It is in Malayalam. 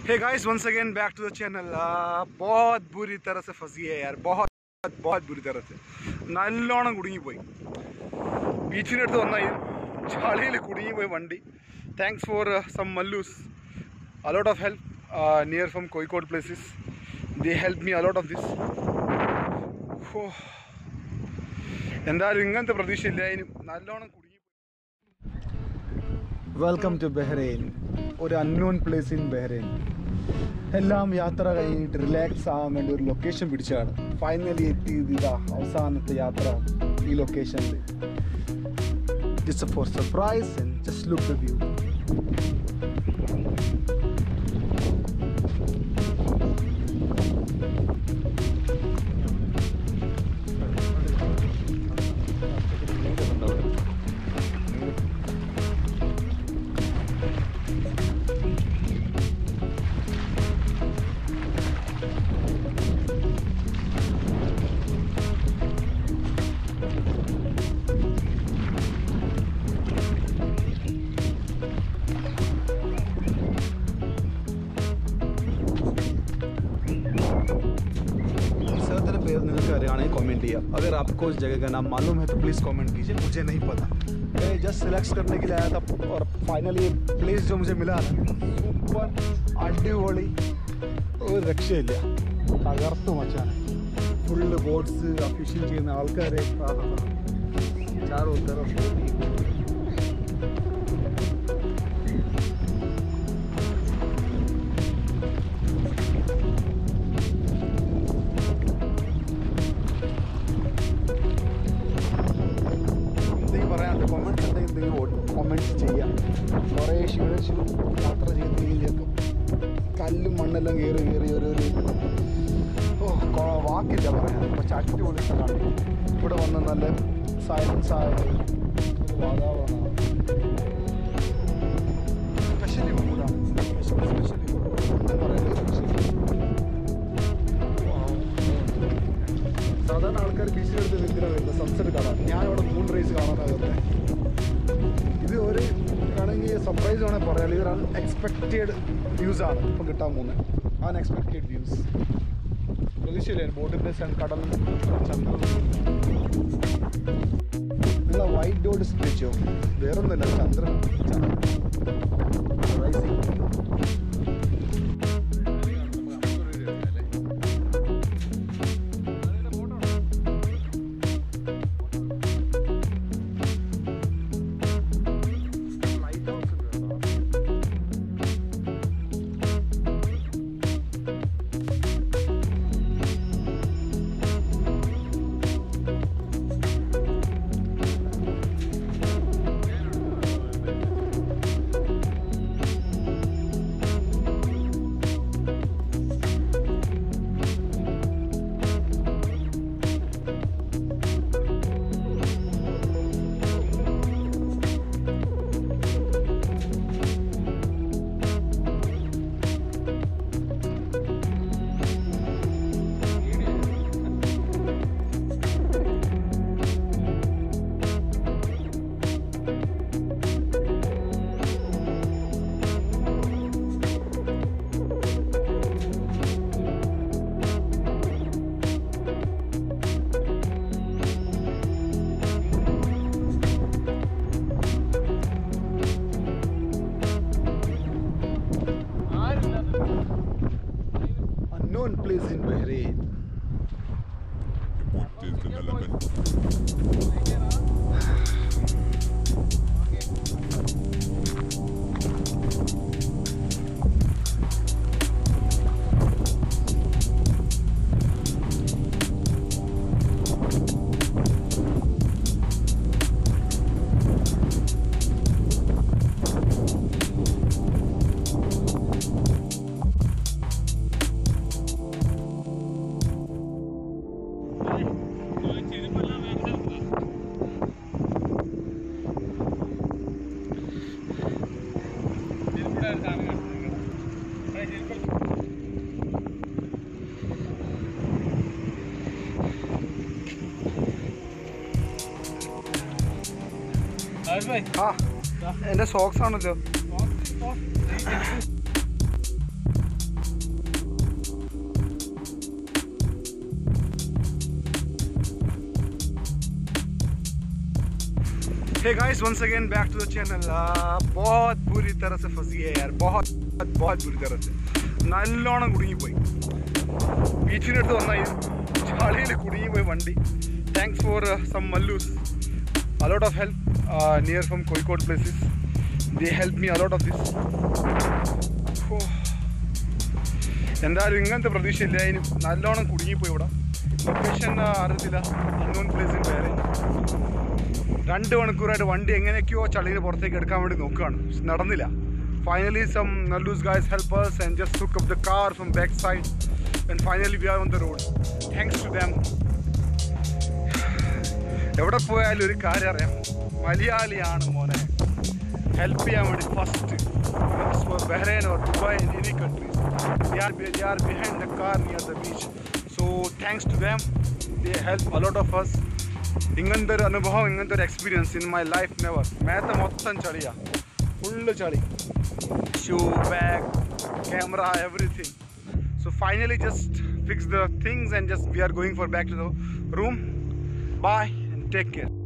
Hey guys once again back to the channel बहुत बुरी तरह से फंसी है यार बहुत बहुत बुरी तरह से നല്ലോണം കുടുങ്ങിപ്പോയി ബീച്ചിനടുത്ത് വന്നായി ചളിയിൽ കുടുങ്ങിപ്പോയി വണ്ടി thanks for some Mallus a lot of help near from Kozhikode places the help me a lot of this എന്തായാലും ഇങ്ങനത്തെ പ്രതീക്ഷയില്ല അതിന് നല്ലോണം കുടുങ്ങി വെൽക്കം ടു ബഹ്റൈൻ ഒരു അൺനോൺ പ്ലേസ് ഇൻ ബഹ്റൈൻ എല്ലാം യാത്ര കഴിഞ്ഞിട്ട് റിലാക്സ് ആവാൻ വേണ്ടി ഒരു ലൊക്കേഷൻ പിടിച്ചതാണ് ഫൈനലി എത്തിയത് ഇതാ അവസാനത്തെ യാത്ര ഈ ലൊക്കേഷനിൽ just for surprise and just look the view सर पेयर നിങ്ങൾക്ക് അറിയാണെങ്കിൽ कमेंट किया अगर आपको इस जगह का नाम मालूम है तो प्लीज़ कमेंट कीजिए मुझे नहीं पता मैं जस्ट सिलेक्ट करने के लिए आया था और फाइनली प्लेस जो मुझे मिला ना സൂപ്പർ അടിപൊളി ഒരു രക്ഷയില്ല തകർത്തു മച്ചാണ് ഫുള്ള് ബോട്ട്സ് ഫിഷിങ് ചെയ്യുന്ന ആൾക്കാർ ചാറോ തരോ എന്തെങ്കിലും പറയാനുണ്ട് കൊമൻസ് എന്തെങ്കിലും കൊമൻസ് ചെയ്യാം കുറേ ക്ഷീണിച്ചു യാത്ര ചെയ്തെങ്കിലും കല്ലും മണ്ണെല്ലാം കയറി കയറി ഒരു ഒരു ഓ കൊ- വാക്കില്ല പറയാൻ പക്ഷെ അടിപൊളി സ്ഥലമാണ് ഇവിടെ വന്ന് നല്ല സൈലൻസ് ആയ ഒരു വാതാവരണമാണ് സ്പെഷ്യലി മൂടാണ് സ്പെഷ്യലി ഒന്നും പറയുന്നത് സ്പെഷ്യലി സാധാരണ ആൾക്കാർ ബീച്ചിലെടുത്ത് എന്തിനാ വരുന്നത് സൺസെറ്റ് കാണാൻ ഞാൻ അവിടെ മൂൺ റേസ് കാണാനാണ് വരുന്നത് ഇത് ഒരു ആണെങ്കിൽ സർപ്രൈസ് വേണമെങ്കിൽ പറയാം ഇതൊരു അൺഎക്സ്പെക്റ്റഡ് വ്യൂസ് ആണ് ഇപ്പം കിട്ടാൻ പോകുന്നത് അൺഎക്സ്പെക്റ്റഡ് വ്യൂസ് പ്രതീക്ഷയില്ലേ ബോട്ടിൻ്റെ കടലും ചന്ദ്രനും നിങ്ങളെ വൈറ്റ് ഡോട്ട് സ്പിരിച്ചോ വേറൊന്നുമില്ല ചന്ദ്രൻ ചന്ദ്രൻ റൈസിങ് ലൈറ്റ് ഹൗസ് ഉണ്ട് കേട്ടോ unknown place in Bahrain. Deportes de la Lapen. ആ എൻ്റെ സോക്സ് ആണല്ലോ guys once again back to the channel बहुत बुरी तरह से फंसी है यार बहुत बहुत बुरी तरह से നല്ലോണം കുടുങ്ങിപ്പോയി ബീച്ചിൻ്റെ അടുത്ത് വന്ന ചളിയിൽ കുടുങ്ങിപ്പോയി വണ്ടി thanks for some Mallus a lot of help near from Kozhikode places they help me a lot of this എന്തായാലും ഇങ്ങനത്തെ പ്രതീക്ഷയില്ല അതിന് നല്ലോണം കുടുങ്ങിപ്പോയി ഇവിടെ ലൊക്കേഷൻ അറിയത്തില്ല അന്നോൺ പ്ലേസിൽ വേറെ രണ്ട് മണിക്കൂറായിട്ട് വണ്ടി എങ്ങനെയൊക്കെയോ ചളിയിൽ പുറത്തേക്ക് എടുക്കാൻ വേണ്ടി നോക്കുകയാണ് നടന്നില്ല finally some Mallus guys helpers and just took up the car from back side and finally we are on the road thanks to them എവിടെ പോയാലും ഒരു കാര്യം അറിയാം മലയാളിയാണ് മോനെ ഹെൽപ്പ് ചെയ്യാൻ വേണ്ടി first for Bahrain or Dubai in any countries they are, they are behind the car near the beach so thanks to them they help a lot of us ഇങ്ങനത്തെ ഒരു അനുഭവം ഇങ്ങനത്തെ ഒരു experience in my life never മേത്തെ മൊത്തം ചളിയാ ഫുള്ള് ചളി shoe bag camera everything so finally just fix the things and just we are going for back to the room bye and take care